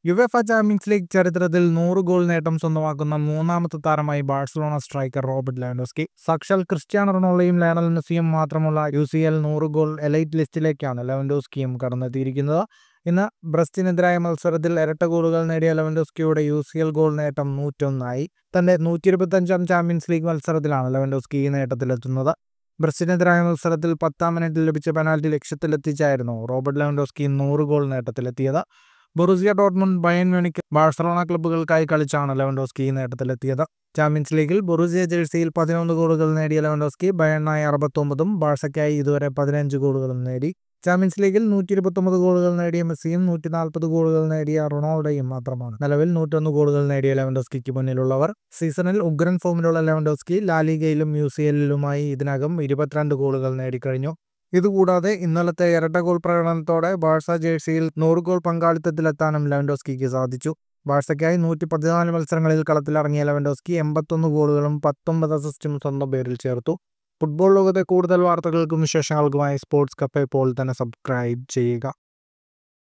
UEFA champions league ചരിത്രത്തിൽ നൂറ് goal നേട്ടം സ്വന്തമാക്കുന്ന മൂന്നാമത്തെ താരമായി ബാഴ്സലോണ സ്ട്രൈക്കർ റോബർട്ട് ലാൻഡോസ്കി സാക്ഷാൽ ക്രിസ്ത്യാനോ റൊണാൾഡോയും ലയണൽ മെസ്സിയും മാത്രമുള്ള യു സി എൽ നൂറ് ഗോൾ എലൈറ്റ് ലിസ്റ്റിലേക്കാണ് ലെവൻഡോസ്കിയും കടന്നെത്തിയിരിക്കുന്നത് ഇന്ന് ബ്രസ്റ്റിനെതിരായ മത്സരത്തിൽ ഇരട്ട ഗോളുകൾ നേടിയ ലെവൻഡോസ്കിയുടെ യു സി എൽ ഗോൾ നേട്ടം നൂറ്റൊന്നായി തന്റെ നൂറ്റി ഇരുപത്തഞ്ചാം ചാമ്പ്യൻസ് ലീഗ് മത്സരത്തിലാണ് ലെവൻഡോസ്കി ഈ നേട്ടത്തിലെത്തുന്നത് ബ്രസ്റ്റിനെതിരായ മത്സരത്തിൽ പത്താം മിനിറ്റിൽ ലഭിച്ച പെനാൽറ്റി ലക്ഷ്യത്തിലെത്തിച്ചായിരുന്നു റോബർട്ട് ലെവൻഡോസ്കി നൂറ് ഗോൾ നേട്ടത്തിലെത്തിയത് Borussia Dortmund Bayern Munich Barcelona ക്ലബ്ബുകൾക്കായി കളിച്ചാണ് ലെവൻഡോസ്കി ഈ നേട്ടത്തിലെത്തിയത് ചാമ്പ്യൻസ് ലീഗിൽ ബൊറുസിയ ജേഴ്സിയിൽ പതിനൊന്ന് ഗോളുകൾ നേടിയ ലെവൻഡോസ്കി ബയണ്ണായി അറുപത്തൊമ്പതും ബാഴ്സയ്ക്കായി ഇതുവരെ പതിനഞ്ച് ഗോളുകളും നേടി ചാമ്പ്യൻസ് ലീഗിൽ നൂറ്റി ഇരുപത്തൊമ്പത് ഗോളുകൾ നേടിയ മെസ്സിയും നൂറ്റി നാൽപ്പത് ഗോളുകൾ നേടിയ റൊണാൾഡോയും മാത്രമാണ് നിലവിൽ നൂറ്റൊന്ന് ഗോളുകൾ നേടിയ ലെവൻഡോസ്കിക്ക് മുന്നിലുള്ളവർ സീസണിൽ ഉഗ്രൻ ഫോമിലുള്ള ലെവൻഡോസ്കി ലാലിഗയിലും യു സി എല്ലിലുമായി ഇതിനകം ഇരുപത്തിരണ്ട് ഗോളുകൾ നേടിക്കഴിഞ്ഞു ഇതുകൂടാതെ ഇന്നലത്തെ ഇരട്ട ഗോൾ പ്രകടനത്തോടെ ബാഴ്സ ജേഴ്സിയിൽ നൂറ് ഗോൾ പങ്കാളിത്തത്തിലെത്താനും ലെവൻഡോസ്കിക്ക് സാധിച്ചു ബാഴ്സയ്ക്കായി നൂറ്റി പതിനാല് മത്സരങ്ങളിൽ കളത്തിലിറങ്ങിയ ലെവൻഡോസ്കി എൺപത്തൊന്ന് ഗോളുകളും പത്തൊമ്പത് അസിസ്റ്റും സ്വന്തം പേരിൽ ചേർത്തു ഫുട്ബോൾ ലോകത്തെ കൂടുതൽ വാർത്തകൾക്കും വിശേഷങ്ങൾക്കുമായി സ്പോർട്സ് കപ്പ് ഇപ്പോൾ തന്നെ സബ്സ്ക്രൈബ് ചെയ്യുക